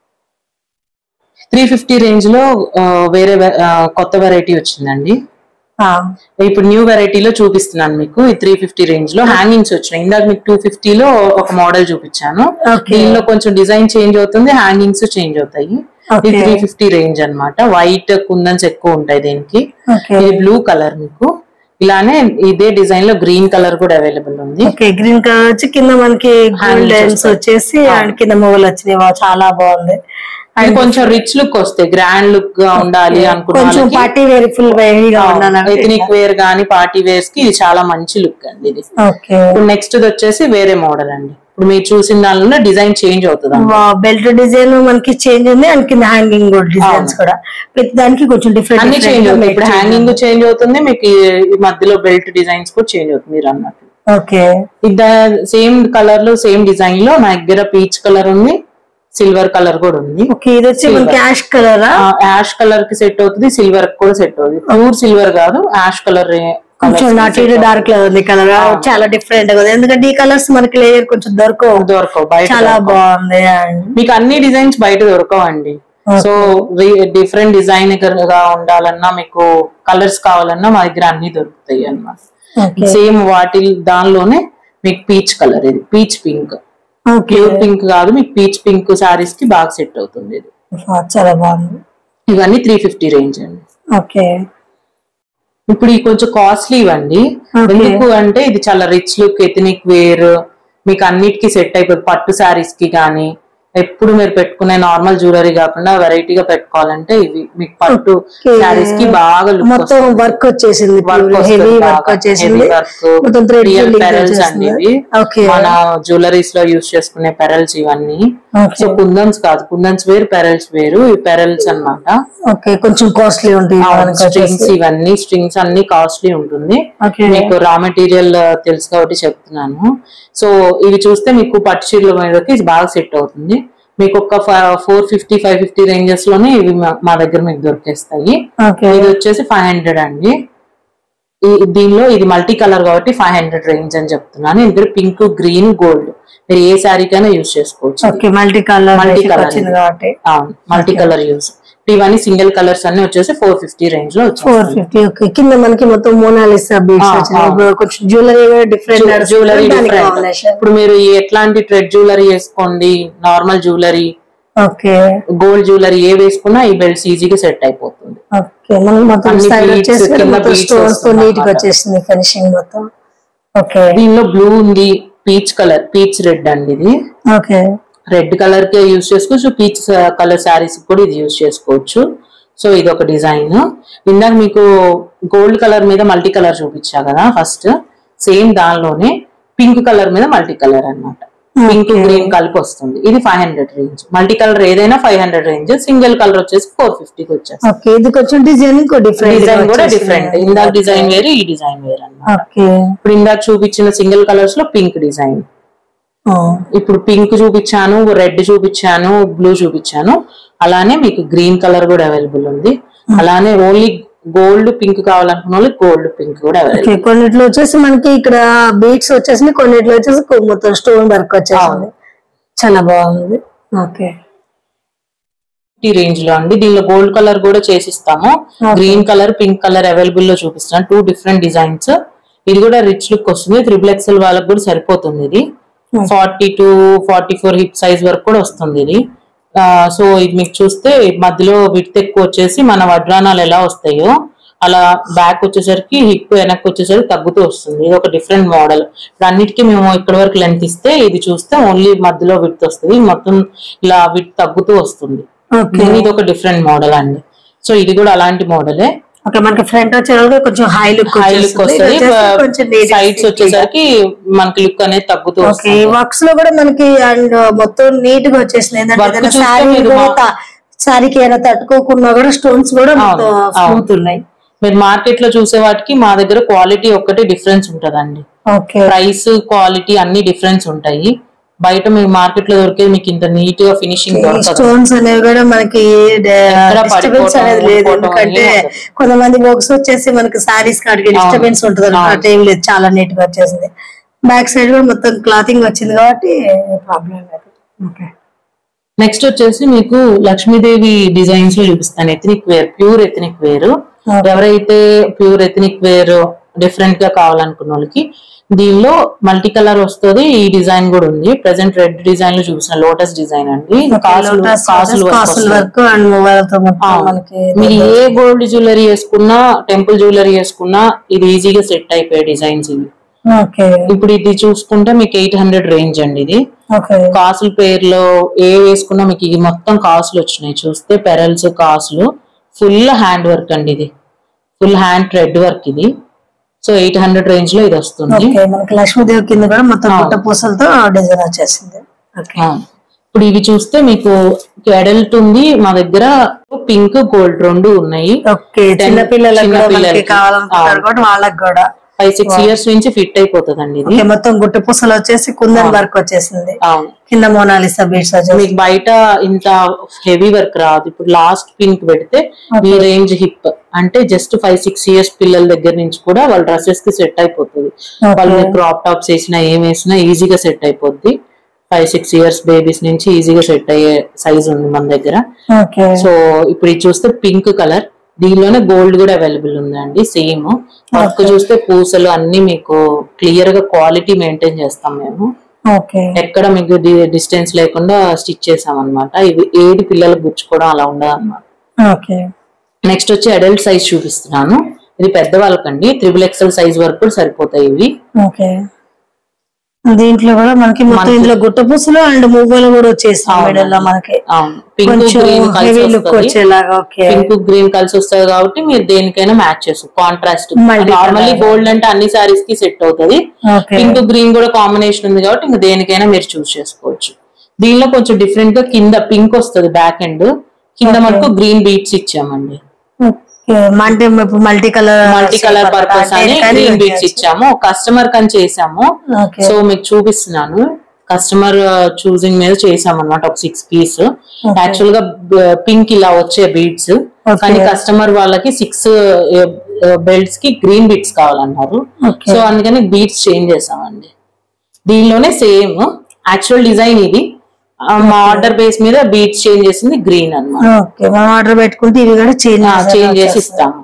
త్రీ ఫిఫ్టీ రేంజ్ లో ఆ, వేరే వె- ఆ, కొత్త వెరైటీ వచ్చిందండి ఇప్పుడు న్యూ వెరైటీలో చూపిస్తున్నాను మీకు ఈ త్రీ ఫిఫ్టీ రేంజ్ లో హ్యాంగింగ్స్ వచ్చినాయి ఇందాక మీకు టూ ఫిఫ్టీలో ఒక మోడల్ చూపించాను Okay. దీనిలో కొంచెం డిజైన్ చేంజ్ అవుతుంది హ్యాంగింగ్స్ చేంజ్ అవుతాయి Okay. ఇది త్రీ ఫిఫ్టీ రేంజ్ అన్నమాట వైట్ కుందన్స్ ఎక్కువ ఉంటాయి దీనికి ఓకే ఇది బ్లూ కలర్ మీకు ఇలానే ఇదే డిజైన్ లో గ్రీన్ కలర్ కూడా అవైలబుల్ ఉంది ఓకే గ్రీన్ కలర్ వచ్చి కింద మనకి Handles గోల్డ్ లైన్స్ వస్తాయి. వచ్చేసి అండ్ కింద మొగలు వచ్చినాయి వా, చాలా బాగుంది ఇది కొంచెం రిచ్ లుక్ వస్తాయి గ్రాండ్ లుక్ గా ఉండాలి అనుకున్న కొంచెం వాళ్ళకి పార్టీ వేర్ ఫుల్ హెవీగా ఉండాలి ఎథనిక్ వేర్ గానీ పార్టీ వేర్స్ కి ఇది చాలా మంచి లుక్ అండి ఇది ఓకే ఇప్పుడు నెక్స్ట్ వచ్చేసి వేరే మోడల్ అండి ఇప్పుడు మీరు చూసిన దానిలో డిజైన్ చేంజ్ అవుతుంది బెల్ట్ డిజైన్ మనకి చేంజ్ ఉంది అండ్ కింద హ్యాంగింగ్ కూడా డిజైన్స్ కూడా ప్రతి దానికి కొంచెం డిఫరెంట్ అన్ని చేంజ్ అవుతాయి ఇప్పుడు హ్యాంగింగ్ చేంజ్ అవుతుంది మీకు ఈ- ఈ మధ్యలో బెల్ట్ డిజైన్స్ కూడా చేంజ్ అవుతుంది మీరు అన్నట్టు ఓకే ఇది సేమ్ కలర్ లో సేమ్ డిజైన్ లో నా దగ్గర పీచ్ కలర్ ఉంది సిల్వర్ కలర్ కూడా ఉంది ఓకే ఇది వచ్చి మనకి యాష్ కలర్ యాష్ కలర్ కి సెట్ అవుతుంది సిల్వర్ కూడా సెట్ అవుతుంది ప్యూర్ సిల్వర్ కాదు యాష్ కలర్ కొంచెం నాట్ డార్క్ కలర్ ఉంది కలర్ చాలా డిఫరెంట్ గా ఉంది ఎందుకంటే ఈ కలర్స్ మనకి లేయర్ కొంచెం దొరకవు దొరకవు బయట చాలా బాగుంది అండ్ మీకు అన్ని డిజైన్స్ బయట దొరకవండి సో డిఫరెంట్ డిజైన్ గా ఉండాలన్నా మీకు కలర్స్ కావాలన్నా మా దగ్గర అన్ని దొరుకుతాయి అన్నమాట ఓకే సేమ్ వాటి దానిలోనే మీకు పీచ్ కలర్ ఇది peach pink okay pure pink కాదు మీకు పీచ్ పింక్ సారీస్ కి బాగా సెట్ అవుతుంది ఇది చాలా బాగుంది ఇవన్నీ త్రీ ఫిఫ్టీ రేంజ్ అండి ఓకే ఇప్పుడు ఈ కొంచెం కాస్ట్లీ ఇవ్వండి Okay. ఎందుకు అంటే ఇది చాలా రిచ్ లుక్ ఎథనిక్ వేర్ మీకు అన్నిటికీ సెట్ అయిపోతుంది పట్టు సారీస్ కి కానీ ఎప్పుడు మీరు పెట్టుకునే నార్మల్ జ్యువెలరీ కాకుండా వెరైటీగా పెట్టుకోవాలంటే ఇవి మీకు పట్టు శారీస్ కి బాగా లుక్ మొత్తం వర్క్ వచ్చేసింది వర్క్ హెవీ వర్క్ వచ్చేసింది మొత్తం థ్రెడ్ పెరల్స్ అండి ఇవి ఓకే మన జ్యువెలరీస్ లో యూస్ చేసుకునే పెరల్స్ ఇవన్నీ ఓకే సో కుందన్స్ కాదు కుందన్స్ వేరు పెరల్స్ వేరు ఈ పెరల్స్ అన్నమాట ఓకే కొంచెం కాస్ట్లీ ఉంటుంది మనకి స్ట్రింగ్స్ ఇవన్నీ స్ట్రింగ్స్ అన్ని కాస్ట్లీ ఉంటుంది ఓకే మీకు రా మెటీరియల్ తెలుసు కాబట్టి చెప్తున్నాను సో ఇవి చూస్తే మీకు పట్టు చీరల మీదకి ఇది బాగా సెట్ అవుతుంది మీకు ఒక four fifty five fifty ranges లోనే ఇవి మా- మా దగ్గర మీకు దొరికేస్తాయి ఓకే ఇది వచ్చేసి ఫైవ్ హండ్రెడ్ అండి ఈ- దీనిలో ఇది మల్టీ కలర్ కాబట్టి ఫైవ్ హండ్రెడ్ రేంజ్ అని చెప్తున్నాను ఇందులో పింక్ గ్రీన్ గోల్డ్ మీరు ఏ శారీకైనా యూజ్ చేసుకోవచ్చు okay multi colour Multi colour వచ్చింది ఇది. కాబట్టి అవును మల్టీ కలర్ యూజ్ ఇవన్నీ సింగిల్ కలర్స్ అన్ని వచ్చేసి ఫోర్ ఫిఫ్టీ రేంజ్ లో ఫోర్ వచ్చాయి ఫిఫ్టీ ఓకే కింద మనకి మొత్తం మోనాలిసా బీట్స్ ఆ, వచ్చినాయి ఆ. ఇప్పుడు కొంచెం జ్యువెలరీ డిఫరెంట్ జ్యువెలరీ దానికి డిఫరెంట్ కాంబినేషన్ ఇప్పుడు మీరు ఈ ఎట్లాంటి ట్రెడ్ జ్యువెలరీ వేసుకోండి normal jewellery okay gold jewellery ఏ వేసుకున్నా ఈ బెల్ట్స్ ఈజీగా సెట్ అయిపోతుంది ఓకే మనకి మొత్తం అన్ని సైడ్ beads, వచ్చేసి కింద మొత్తం beads స్టోన్స్ తో వస్తుంది నీట్ గా అన్నమాట. వచ్చేసింది ఫినిషింగ్ మొత్తం ఓకే దీనిలో బ్లూ ఉంది పీచ్ కలర్ పీచ్ రెడ్ అండి ఇది ఓకే రెడ్ కలర్ కి యూజ్ చేసుకోవచ్చు పీచ్ కలర్ శారీస్ కూడా ఇది యూజ్ చేసుకోవచ్చు సో ఇది ఒక డిజైన్ ఇందాక మీకు గోల్డ్ కలర్ మీద మల్టీ కలర్ చూపించా కదా ఫస్ట్ సేమ్ దానిలోనే పింక్ కలర్ మీద మల్టీ కలర్ అన్నమాట పింక్ గ్రీన్ కలిపి వస్తుంది ఇది five hundred range multi colour ఏదైనా five hundred range single colour వచ్చేసి ఫోర్ ఫిఫ్టీకి వచ్చేస్తుంది ఓకే ఇది కొంచెం డిజైన్ ఇంకో డిఫరెంట్ డిజైన్ కూడా డిఫరెంట్ ఇందాక డిజైన్ వేరు ఈ డిజైన్ వేరు అన్నమాట ఓకే ఇప్పుడు ఇందాక చూపించిన సింగిల్ కలర్స్ లో పింక్ డిజైన్ ఇప్పుడు పింక్ చూపించాను రెడ్ చూపించాను బ్లూ చూపించాను అలానే మీకు గ్రీన్ కలర్ కూడా అవైలబుల్ ఉంది అలానే ఓన్లీ గోల్డ్ పింక్ కావాలనుకున్న వాళ్ళకి గోల్డ్ పింక్ కూడా అవైలబుల్ ఓకే కొన్నిట్లో వచ్చేసి మనకి ఇక్కడ బీట్స్ వచ్చేసి కొన్నిట్లో వచ్చేసి కొ- మొత్తం స్టోన్ వర్క్ వచ్చేసింది చాలా బాగుంది ఓకే ఈ రేంజ్ లో అండి దీనిలో గోల్డ్ కలర్ కూడా చేసిస్తాము green colour pink colour available లో చూపిస్తున్నాను టూ డిఫరెంట్ డిజైన్స్ ఇది కూడా రిచ్ లుక్ వస్తుంది త్రిబుల్ ఎక్సెల్ వాళ్ళకి కూడా సరిపోతుంది ఇది forty two forty four hip size వరకు కూడా వస్తుంది ఇది సో ఇది మీకు చూస్తే మధ్యలో విడ్త్ ఎక్కువ వచ్చేసి మన వడ్రానాలు ఎలా వస్తాయో అలా బ్యాక్ వచ్చేసరికి హిప్ వెనక్కి వచ్చేసరికి తగ్గుతూ వస్తుంది ఇది ఒక డిఫరెంట్ మోడల్ ఇప్పుడు అన్నిటికీ మేము ఇక్కడ వరకు లెంత్ ఇస్తే ఇది చూస్తే ఓన్లీ మధ్యలో విడ్త్ వస్తుంది మొత్తం ఇలా విడ్త్ తగ్గుతూ వస్తుంది ఓకే ఇది ఒక డిఫరెంట్ మోడల్ అండి సో ఇది కూడా అలాంటి మోడలే ఓకే మనకి ఫ్రంట్ వచ్చేసరికి కొంచెం హై లుక్ హై లుక్ వస్తుంది కొంచెం సైడ్స్ వచ్చేసరికి మనకి లుక్ అనేది తగ్గుతూ ఓకే వస్తుంది వర్క్స్ లో కూడా మనకి అండ్ మొత్తం నీట్ గా వచ్చేసింది Work ఏంటంటే చూస్తే శారీ మీరు మా- శారీకి ఏమైనా తట్టుకోకుండా కూడా స్టోన్స్ కూడా మొత్తం అవును, స్మూత్ ఉన్నాయి మీరు మార్కెట్ లో చూసే వాటికి మా దగ్గర క్వాలిటీ ఒక్కటే డిఫరెన్స్ ఉంటదండి ఓకే ప్రైస్ క్వాలిటీ అన్ని డిఫరెన్స్ ఉంటాయి బయట మీరు మార్కెట్ లో దొరికేది మీకు ఇంత నీట్ గా ఫినిషింగ్ దొరకదు స్టోన్స్ అనేవి కూడా మనకి డిస్టర్బెన్స్ పడిపోవటం, అనేది లేదు ఊడిపోవటం ఎందుకంటే ఏమీ ఉండదు. కొంతమంది వర్క్స్ వచ్చేసి మనకి సారీస్ కాడికి డిస్టర్బెన్స్ ఉంటుంది అనమాట ఏం లేదు చాలా నీట్ గా వచ్చేసింది బ్యాక్ సైడ్ కూడా మొత్తం క్లాతింగ్ వచ్చింది కాబట్టి ప్రాబ్లం లేదు ఓకే నెక్స్ట్ వచ్చేసి మీకు లక్ష్మీదేవి డిజైన్స్ లో చూపిస్తాను ethnic wear pure ethnic wear ఎవరైతే ప్యూర్ ఎథనిక్ వేర్ డిఫరెంట్ గా కావాలనుకున్న వాళ్ళకి దీనిలో మల్టీ కలర్ వస్తుంది ఈ డిజైన్ కూడా ఉంది ప్రెసెంట్ రెడ్ డిజైన్ లో చూసిన లోటస్ డిజైన్ అండి కాసులు కాసులు work కాసుల వస్తుంది. వర్క్ అండ్ మూవలతో మొత్తం అవును. మనకి మీరు ఏ గోల్డ్ జ్యువెలరీ వేసుకున్నా టెంపుల్ జ్యువెలరీ వేసుకున్నా ఇది ఈజీగా సెట్ అయిపోయే డిజైన్స్ ఇవి ఓకే ఇప్పుడు ఇది చూసుకుంటే మీకు ఎయిట్ హండ్రెడ్ రేంజ్ అండి ఇది ఓకే కాసుల పేర్లో ఏ వేసుకున్నా మీకు ఇది మొత్తం కాసులు వచ్చినాయి చూస్తే పెరల్స్ కాసులు ఫుల్ హ్యాండ్ వర్క్ అండి ఇది ఫుల్ హ్యాండ్ థ్రెడ్ వర్క్ ఇది సో ఎయిట్ హండ్రెడ్ రేంజ్ లో ఇది వస్తుంది ఓకే మనకి లక్ష్మీదేవి కింద కూడా మొత్తం పుట్ట పూసలతో డిజైన్ వచ్చేసింది ఓకే ఆ. ఇప్పుడు ఇవి చూస్తే మీకు అడల్ట్ ఉంది మా దగ్గర పింక్ గోల్డ్ రెండు ఉన్నాయి ఓకే చిన్న పిల్లలకు చిన్న కూడా మనకి పిల్లలకి. కావాలనుకుంటారు కూడా వాళ్ళకి కూడా ఫైవ్ సిక్స్ ఇయర్స్ నుంచి ఫిట్ అయిపోతుందండి ఇది ఓకే మొత్తం గుట్ట పూసలు వచ్చేసి కుందన్ వర్క్ వచ్చేసింది అవును కింద మోనాలిసా బీడ్స్ వచ్చేసి మీకు బయట ఇంత హెవీ వర్క్ రాదు ఇప్పుడు లాస్ట్ పింక్ పెడితే ఈ రేంజ్ హిప్ అంటే జస్ట్ ఫైవ్ సిక్స్ ఇయర్స్ పిల్లల దగ్గర నుంచి కూడా వాళ్ళ డ్రెస్సెస్ కి సెట్ అయిపోతుంది వాళ్ళు క్రాప్ టాప్స్ వేసినా ఏం వేసినా ఈజీగా సెట్ అయిపోద్ది ఫైవ్ సిక్స్ ఇయర్స్ బేబీస్ నుంచి ఈజీగా సెట్ అయ్యే సైజ్ ఉంది మన దగ్గర ఓకే సో ఇప్పుడు ఇది చూస్తే పింక్ కలర్ దీనిలోనే గోల్డ్ కూడా అవైలబుల్ ఉందండి సేమ్ వర్క్ చూస్తే పూసలు అన్ని మీకు క్లియర్ గా క్వాలిటీ మెయింటైన్ చేస్తాం మేము ఓకే ఎక్కడ మీకు డిస్టెన్స్ లేకుండా స్టిచ్ చేసాం అనమాట ఇవి ఏది పిల్లలకు గుచ్చుకోవడం అలా ఉండదు అనమాట ఓకే నెక్స్ట్ వచ్చి అడల్ట్ సైజ్ చూపిస్తున్నాను ఇది పెద్దవాళ్ళకండి త్రిబుల్ ఎక్సెల్ సైజ్ వరకు కూడా సరిపోతాయి ఇవి ఓకే దీంట్లో కూడా మనకి మొత్తం ఇందులో గుట్ట పూసలు అండ్ మువ్వలు కూడా వచ్చేస్తాయి అవునండి. మెడల్లో మనకి అవును పింక్ కొంచెం గ్రీన్ హెవీ కలిసి లుక్ వస్తది వచ్చేలాగా ఓకే పింక్ గ్రీన్ కలిసి వస్తుంది కాబట్టి మీరు దేనికైనా మ్యాచ్ చేసుకో contrast Multi normally colour. Gold అంటే అన్ని సారీస్ కి సెట్ అవుతది ఓకే పింక్ గ్రీన్ కూడా కాంబినేషన్ ఉంది కాబట్టి ఇంకా దేనికైనా మీరు చూస్ చేసుకోవచ్చు దీనిలో కొంచెం డిఫరెంట్ గా కింద పింక్ వస్తుంది బ్యాక్ ఎండ్ కింద మనకు గ్రీన్ బీట్స్ ఇచ్చామండి ఓకే అంటే ఇప్పుడు multi colour multi colour purpose అని గ్రీన్ బీట్స్ ఇచ్చాము కస్టమర్ కని చేసాము ఓకే సో మీకు చూపిస్తున్నాను కస్టమర్ చూసింగ్ మీద చేసాం అనమాట ఒక సిక్స్ పీస్ యాక్చువల్ గా పింక్ ఇలా వచ్చే బీడ్స్ కానీ కస్టమర్ వాళ్ళకి సిక్స్ బెల్ట్స్ కి గ్రీన్ బీట్స్ కావాలన్నారు ఓకే సో అందుకని బీట్స్ చేంజ్ చేసామండి దీనిలోనే సేమ్ యాక్చువల్ డిజైన్ ఇది ఆ, మా ఆర్డర్ బేస్ మీద బీట్స్ చేంజ్ చేసింది గ్రీన్ అన్నమాట ఓకే మనం ఆర్డర్ పెట్టుకుంటే ఇవి కూడా చేంజ్ చేంజ్ చేసి ఇస్తాము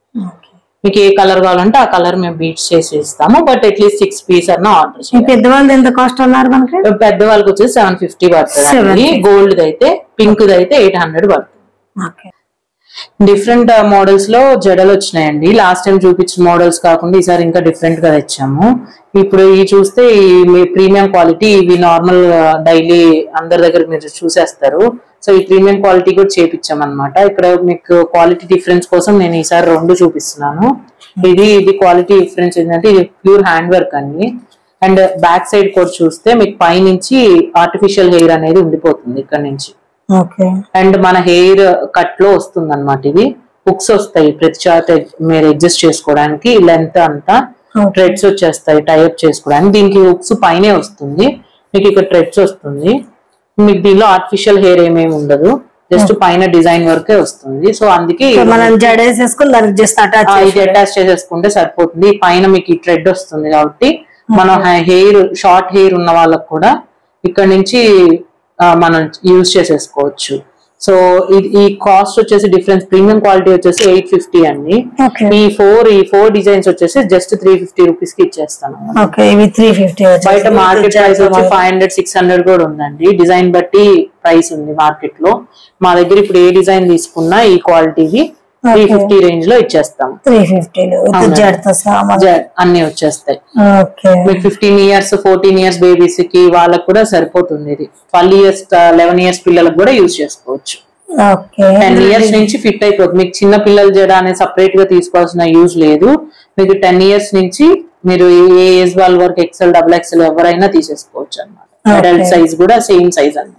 మీకు ఏ కలర్ కావాలంటే ఆ కలర్ మేము బీట్స్ చేసి ఇస్తాము బట్ అట్లీస్ట్ సిక్స్ పీస్ అన్న ఆర్డర్ ఈ పెద్దవాళ్ళది ఎంత కాస్ట్ అన్నారు మనకి పెద్ద వాళ్ళకి వచ్చేసి సెవెన్ ఫిఫ్టీ పడుతుంది 750. గోల్డ్ అయితే పింక్ అయితే ఎయిట్ హండ్రెడ్ పడుతుంది ఓకే డిఫరెంట్ మోడల్స్ లో జడలు వచ్చినాయండి లాస్ట్ టైం చూపించిన మోడల్స్ కాకుండా ఈసారి ఇంకా డిఫరెంట్ గా తెచ్చాము ఇప్పుడు ఇవి చూస్తే ఈ ప్రీమియం క్వాలిటీ ఇవి నార్మల్ డైలీ అందరి దగ్గర మీరు చూసేస్తారు సో ఈ ప్రీమియం క్వాలిటీ కూడా చేపించాం అనమాట ఇక్కడ మీకు క్వాలిటీ డిఫరెన్స్ కోసం నేను ఈసారి రెండు చూపిస్తున్నాను ఇది ఇది క్వాలిటీ డిఫరెన్స్ ఏంటంటే ఇది ప్యూర్ హ్యాండ్ వర్క్ అండి అండ్ బ్యాక్ సైడ్ కూడా చూస్తే మీకు పైనుంచి ఆర్టిఫిషియల్ హెయిర్ అనేది ఉండిపోతుంది ఇక్కడ నుంచి ఓకే అండ్ మన హెయిర్ కట్ లో వస్తుంది అనమాట ఇది హుక్స్ వస్తాయి ప్రతి చాట్ మీరు అడ్జస్ట్ చేసుకోవడానికి లెంత్ అంతా Okay. థ్రెడ్స్ వచ్చేస్తాయి టైప్ చేసుకోవడానికి దీనికి హుక్స్ పైనే వస్తుంది మీకు ఇక్కడ థ్రెడ్స్ వస్తుంది మీకు దీనిలో ఆర్టిఫిషియల్ హెయిర్ ఏమేమి ఉండదు జస్ట్ పైన డిజైన్ వరకే వస్తుంది సో అందుకే సో మనం జడేసేసుకుని దానికి జస్ట్ అటాచ్ ఆ, ఇది అటాచ్ చేసేసుకుంటే సరిపోతుంది ఈ పైన మీకు ఈ థ్రెడ్ వస్తుంది కాబట్టి మనం హెయిర్ షార్ట్ హెయిర్ ఉన్న వాళ్ళకి కూడా ఇక్కడ నుంచి ఆ, మనం యూజ్ చేసేసుకోవచ్చు సో ఇది- ఈ కాస్ట్ వచ్చేసి డిఫరెన్స్ ప్రీమియం క్వాలిటీ వచ్చేసి ఎయిట్ ఫిఫ్టీ అండి ఓకే ఈ ఫోర్ ఈ ఫోర్ డిజైన్స్ వచ్చేసి జస్ట్ త్రీ ఫిఫ్టీ రూపీస్ కి ఇచ్చేస్తాను ఓకే ఇవి త్రీ ఫిఫ్టీ బయట మార్కెట్ ప్రైస్ వచ్చి ఫైవ్ హండ్రెడ్ సిక్స్ హండ్రెడ్ కూడా ఉందండి డిజైన్ బట్టి ప్రైస్ ఉంది మార్కెట్ లో మా దగ్గర ఇప్పుడు ఏ డిజైన్ తీసుకున్నా ఈ క్వాలిటీది త్రీ ఫిఫ్టీ రేంజ్ లో ఇచ్చేస్తాం త్రీ ఫిఫ్టీలు విత్ జడతో సహా జ- అన్ని వచ్చేస్తాయి ఓకే మీకు fifteen years fourteen years babies కి వాళ్ళకి కూడా సరిపోతుంది ఇది ట్వెల్వ్ ఇయర్స్ లెవెన్ ఇయర్స్ పిల్లలకు కూడా యూజ్ చేసుకోవచ్చు ఓకే టెన్ ఇయర్స్ నుంచి ఫిట్ అయిపోతుంది మీకు చిన్న పిల్లల జడ అనేది సపరేట్ గా తీసుకోవాల్సిన యూజ్ లేదు మీకు టెన్ ఇయర్స్ నుంచి మీరు ఏ ఏజ్ వాళ్ళ వరకు ఎక్సెల్ డబుల్ ఎక్సెల్ ఎవరైనా తీసేసుకోవచ్చు అనమాట అడల్ట్ సైజ్ కూడా సేమ్ సైజ్ అన్నమాట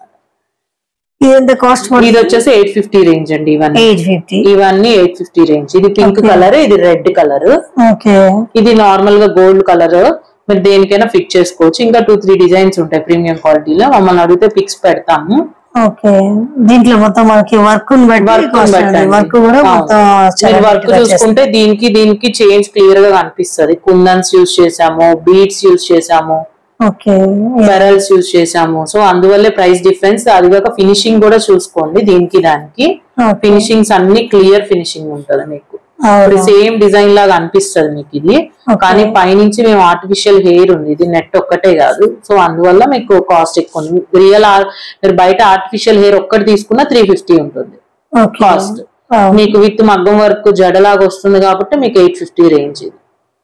ఇది ఎంత కాస్ట్ ఇది వచ్చేసి ఎయిట్ ఫిఫ్టీ రేంజ్ అండి ఇవన్నీ ఎయిట్ ఫిఫ్టీ ఇవన్నీ ఎయిట్ ఫిఫ్టీ రేంజ్ ఇది పింక్ కలర్ ఇది రెడ్ కలర్ ఓకే ఇది నార్మల్ గా గోల్డ్ కలర్ మీరు దేనికైనా ఫిట్ చేసుకోవచ్చు ఇంకా టూ త్రీ డిజైన్స్ ఉంటాయి ప్రీమియం క్వాలిటీలో మమ్మల్ని అడిగితే పిక్స్ పెడతాము ఓకే దీంట్లో మొత్తం మనకి వర్క్ వర్క్ బట్టి వర్క్ కూడా మొత్తం చాలా వర్క్ neat గా చూసుకుంటే దీనికి దీనికి చేంజ్ క్లియర్ గా కనిపిస్తుంది కుందన్స్ యూజ్ చేసాము బీడ్స్ యూజ్ చేసాము ఓకే బెరల్స్ యూజ్ చేసాము సో అందువల్లే ప్రైస్ డిఫరెన్స్ అది కాక ఫినిషింగ్ కూడా చూసుకోండి దీనికి దానికి ఓకే ఫినిషింగ్స్ అన్ని క్లియర్ ఫినిషింగ్ ఉంటది మీకు అవును సేమ్ డిజైన్ లాగా అనిపిస్తుంది మీకు ఇది కానీ పైనుంచి మేము ఆర్టిఫిషియల్ హెయిర్ ఉంది ఇది నెట్ ఒక్కటే కాదు సో అందువల్ల మీకు కాస్ట్ ఎక్కువ ఉంది రియల్ మీరు బయట ఆర్టిఫిషియల్ హెయిర్ ఒక్కటి తీసుకున్నా త్రీ ఫిఫ్టీ ఉంటుంది ఓకే కాస్ట్ మీకు విత్ మగ్గం వర్క్ జడలాగా వస్తుంది కాబట్టి మీకు ఎయిట్ ఫిఫ్టీ రేంజ్ ఇది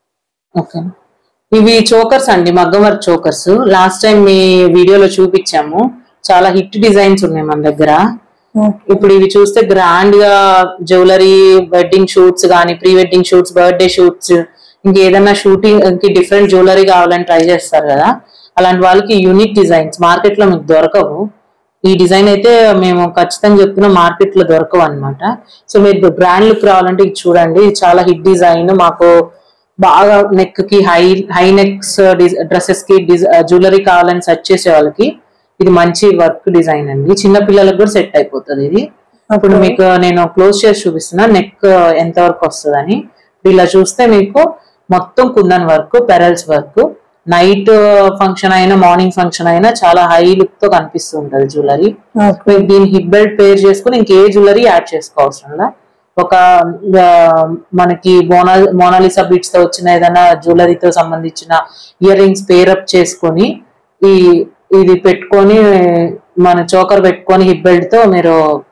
ఓకే ఇవి చోకర్స్ అండి మగ్గం వర్క్ చోకర్స్ లాస్ట్ టైం మీ వీడియోలో చూపించాము చాలా హిట్ డిజైన్స్ ఉన్నాయి మన దగ్గర ఇప్పుడు ఇవి చూస్తే గ్రాండ్ గా జ్యువెలరీ వెడ్డింగ్ షూట్స్ కానీ pre wedding shoots birthday shoots ఇంకేదైనా షూటింగ్ కి డిఫరెంట్ జ్యువెలరీ కావాలని ట్రై చేస్తారు కదా అలాంటి వాళ్ళకి యూనిక్ డిజైన్స్ మార్కెట్ లో మీకు దొరకవు ఈ డిజైన్ అయితే మేము ఖచ్చితంగా చెప్తున్నా మార్కెట్ లో దొరకవు అనమాట సో మీరు బ్రాండ్ లుక్ రావాలంటే ఇది చూడండి ఇది చాలా హిట్ డిజైన్ మాకు బాగా నెక్ కి హై హై నెక్స్ డ్రెస్సెస్ కి జ్యువెలరీ కావాలని సెర్చ్ చేసే వాళ్ళకి ఇది మంచి వర్క్ డిజైన్ అండి చిన్న పిల్లలకు కూడా సెట్ అయిపోతుంది ఇది ఇప్పుడు మీకు నేను క్లోజ్ చేసి చూపిస్తున్నా నెక్ ఎంత వరకు వస్తుందని ఇలా చూస్తే మీకు మొత్తం kundan work pearls work night function అయినా మార్నింగ్ ఫంక్షన్ అయినా చాలా హై లుక్ తో కనిపిస్తూ ఉంటది జ్యువెలరీ ఓకే దీని హిప్ బెల్ట్ పేర్ చేసుకుని ఇంకే జ్యువెలరీ యాడ్ చేసుకోవాల్సిన ఒక ఆ, మనకి మోనా మోనాలిసా బీట్స్ తో వచ్చిన ఏదైనా జ్యువెలరీతో సంబంధించిన ఇయర్ రింగ్స్ పేరప్ చేసుకొని ఈ ఇది పెట్టుకొని మన చోకర్ పెట్టుకొని హిప్ బెల్ట్ తో మీరు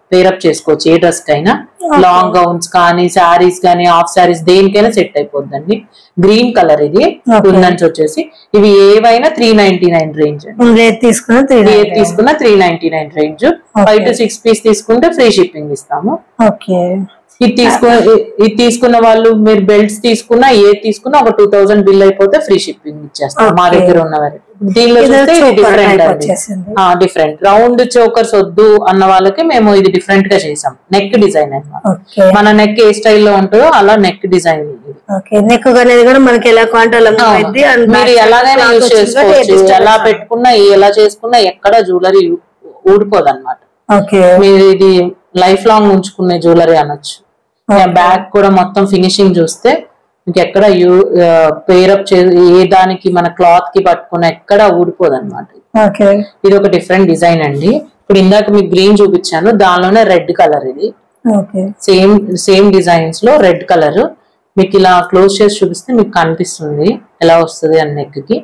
పేరప్ చేసుకోవచ్చు ఏ డ్రెస్ కైనా లాంగ్ గౌన్స్ కానీ శారీస్ కానీ హాఫ్ శారీస్ దేనికైనా సెట్ అయిపోద్దండి గ్రీన్ కలర్ ఇది Okay. కుందన్స్ వచ్చేసి ఇవి ఏవైనా త్రీ నైన్టీ నైన్ రేంజ్ అండి రేట్ తీసుకున్న త్రీ ఏది తీసుకున్నా three ninety nine range five two six piece తీసుకుంటే ఫ్రీ షిప్పింగ్ ఇస్తాము ఓకే ఇది తీసుకున్న ఇది తీసుకున్న వాళ్ళు మీరు బెల్ట్స్ తీసుకున్నా ఏది తీసుకున్నా ఒక టూ థౌసండ్ బిల్ అయిపోతే ఫ్రీ షిప్పింగ్ ఇచ్చేస్తాం మా Okay. దగ్గర ఉన్న వరకు దీనిలో ఇది చూస్తే ఇది choker డిఫరెంట్ type అండి వచ్చేసింది. డిఫరెంట్ రౌండ్ చోకర్స్ వద్దు అన్న వాళ్ళకి మేము ఇది డిఫరెంట్ గా చేసాం నెక్ డిజైన్ అన్నమాట ఓకే మన నెక్ ఏ స్టైల్లో ఉంటుందో అలా నెక్ డిజైన్ ఇది ఓకే నెక్ అనేది కూడా మనకి ఎలా కాంట్రోల్ అయింది అండ్ మీరు ఎలాగైనా యూజ్ చేసుకోవచ్చు ఎలా పెట్టుకున్నా ఎలా చేసుకున్నా ఎక్కడ జ్యువెలరీ ఊడిపోదు అనమాట ఓకే మీరు ఇది లైఫ్ లాంగ్ ఉంచుకునే జ్యువెలరీ అనొచ్చు బ్యాగ్ కూడా మొత్తం ఫినిషింగ్ చూస్తే మీకు ఎక్కడ యూ పేరప్ చే ఏ దానికి మన క్లాత్ కి పట్టుకున్న ఎక్కడ ఊడిపోదు అనమాట ఓకే ఇది ఒక డిఫరెంట్ డిజైన్ అండి ఇప్పుడు ఇందాక మీకు గ్రీన్ చూపించాను దానిలోనే రెడ్ కలర్ ఇది ఓకే సేమ్ సేమ్ డిజైన్స్ లో రెడ్ కలర్ మీకు ఇలా క్లోజ్ చేసి చూపిస్తే మీకు కనిపిస్తుంది ఎలా వస్తుంది అని నెక్ కి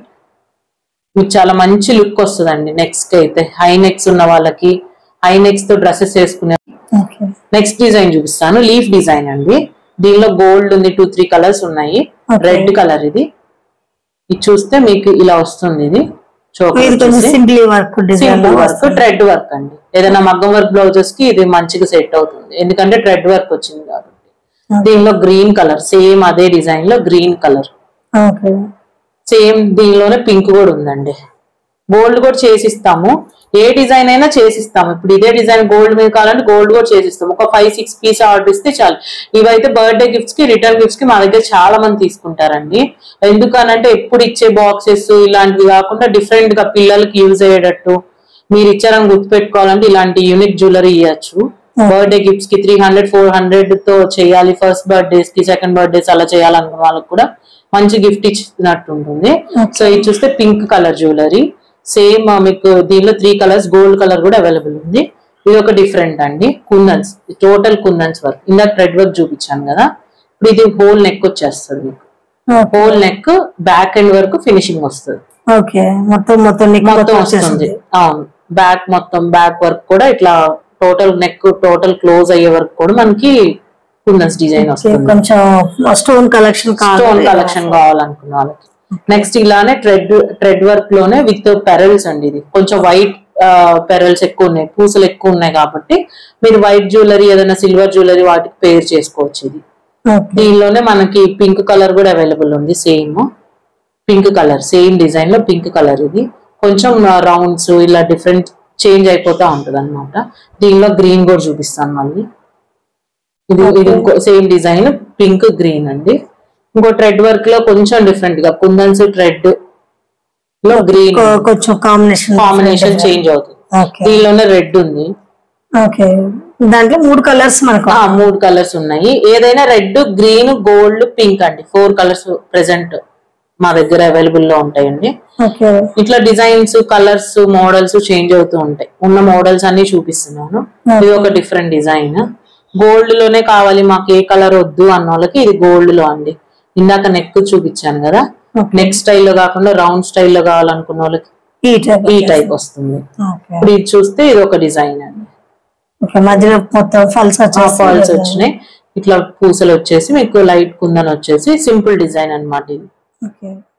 మీకు చాలా మంచి లుక్ వస్తుందండి నెక్స్ట్ కి అయితే హై నెక్స్ ఉన్న వాళ్ళకి హై నెక్స్ తో డ్రెస్సెస్ వేసుకునే ఓకే నెక్స్ట్ డిజైన్ చూపిస్తాను లీఫ్ డిజైన్ అండి దీనిలో గోల్డ్ ఉంది టూ త్రీ కలర్స్ ఉన్నాయి Okay. రెడ్ కలర్ ఇది ఇది చూస్తే మీకు ఇలా వస్తుంది ఇది ఇది కొంచెం simply work design simple work thread work అండి ఏదైనా మగ్గం వర్క్ బ్లౌజెస్ కి ఇది మంచిగా సెట్ అవుతుంది ఎందుకంటే ట్రెడ్ వర్క్ వచ్చింది కాబట్టి దీనిలో గ్రీన్ కలర్ సేమ్ అదే డిజైన్ లో గ్రీన్ కలర్ ఓకే సేమ్ దీనిలోనే పింక్ కూడా ఉందండి గోల్డ్ కూడా చేసిస్తాము ఏ డిజైన్ అయినా చేసిస్తాము ఇప్పుడు ఇదే డిజైన్ గోల్డ్ మీద కావాలంటే గోల్డ్ కూడా చేసిస్తాము ఒక ఫైవ్ సిక్స్ పీస్ ఆర్డర్ ఇస్తే చాలు ఇవైతే బర్త్డే గిఫ్ట్స్ కి రిటర్న్ గిఫ్ట్స్ కి మా దగ్గర చాలా మంది తీసుకుంటారండి ఎందుకనంటే ఎప్పుడు ఇచ్చే బాక్సెస్ ఇలాంటివి కాకుండా డిఫరెంట్ గా పిల్లలకి యూజ్ అయ్యేటట్టు మీరు ఇచ్చారని గుర్తుపెట్టుకోవాలంటే ఇలాంటి యూనిక్ జ్యువెలరీ ఇవ్వచ్చు బర్త్డే గిఫ్ట్స్ కి త్రీ హండ్రెడ్ ఫోర్ హండ్రెడ్ తో చేయాలి ఫస్ట్ బర్త్డేస్ కి సెకండ్ బర్త్డేస్ అలా చేయాలనుకున్న వాళ్ళకి కూడా మంచి గిఫ్ట్ ఇచ్చినట్టు ఉంటుంది సో ఇది చూస్తే పింక్ కలర్ జ్యువెలరీ సేమ్ మీకు దీనిలో త్రీ కలర్స్ గోల్డ్ కలర్ కూడా అవైలబుల్ ఉంది ఇది ఒక డిఫరెంట్ అండి కుందన్స్ టోటల్ కుందన్స్ వర్క్ ఇందాక రెడ్ వర్క్ చూపించాను కదా ఇప్పుడు ఇది హోల్ నెక్ వచ్చేస్తుంది మీకు హోల్ నెక్ బ్యాక్ ఎండ్ వరకు ఫినిషింగ్ వస్తుంది ఓకే మొత్తం మొత్తం నెక్ మొత్తం వస్తుంది అవును బ్యాక్ మొత్తం బ్యాక్ వర్క్ కూడా ఇట్లా టోటల్ నెక్ టోటల్ క్లోజ్ అయ్యే వరకు కూడా మనకి కుందన్స్ డిజైన్ వస్తుంది కొంచెం స్టోన్ కలెక్షన్ స్టోన్ కలెక్షన్ కావాలనుకున్న వాళ్ళకి నెక్స్ట్ ఇలానే ట్రెడ్ ట్రెడ్ వర్క్ లోనే విత్ పెరల్స్ అండి ఇది కొంచెం వైట్ పెరల్స్ ఎక్కువ ఉన్నాయి పూసలు ఎక్కువ ఉన్నాయి కాబట్టి మీరు వైట్ జ్యువెలరీ ఏదైనా సిల్వర్ జ్యువెలరీ వాటికి పేర్ చేసుకోవచ్చు ఇది దీనిలోనే మనకి పింక్ కలర్ కూడా అవైలబుల్ ఉంది same pink colour same design లో పింక్ కలర్ ఇది కొంచెం రౌండ్స్ ఇలా డిఫరెంట్ చేంజ్ అయిపోతా ఉంటది అనమాట దీనిలో గ్రీన్ కూడా చూపిస్తాను మళ్ళీ ఇది ఇది సేమ్ డిజైన్ పింక్ గ్రీన్ అండి ఇంకో ట్రెడ్ వర్క్ లో కొంచెం డిఫరెంట్ గా కుందన్స్ ట్రెడ్ లో గ్రీన్ కొంచెం కాంబినేషన్ కాంబినేషన్ చేంజ్ అవుతుంది ఓకే దీనిలోనే రెడ్ ఉంది ఓకే దాంట్లో మూడు కలర్స్ మనకు ఆ మూడు కలర్స్ ఉన్నాయి ఏదైనా రెడ్ గ్రీన్ గోల్డ్ పింక్ అండి ఫోర్ కలర్స్ ప్రెసెంట్ మా దగ్గర అవైలబుల్ లో ఉంటాయండి ఓకే ఇట్లా డిజైన్స్ కలర్స్ మోడల్స్ చేంజ్ అవుతూ ఉంటాయి ఉన్న మోడల్స్ అన్ని చూపిస్తున్నాను ఇది ఒక డిఫరెంట్ డిజైన్ గోల్డ్ లోనే కావాలి మాకు ఏ కలర్ వద్దు అన్న వాళ్ళకి ఇది గోల్డ్ లో అండి ఇందాక నెక్ చూపించాను కదా నెక్ స్టైల్లో కాకుండా రౌండ్ స్టైల్లో కావాలనుకున్న వాళ్ళకి ఈ టైప్ ఈ టైప్ వస్తుంది ఓకే ఇప్పుడు ఇది చూస్తే ఇది ఒక డిజైన్ అండి ఓకే మధ్యలో మొత్తం ఫల్స్ వచ్చేసి ఫాల్స్ వచ్చినాయి ఇట్లా పూసలు వచ్చేసి మీకు లైట్ కుందన్ వచ్చేసి సింపుల్ డిజైన్ అన్నమాట ఇది ఓకే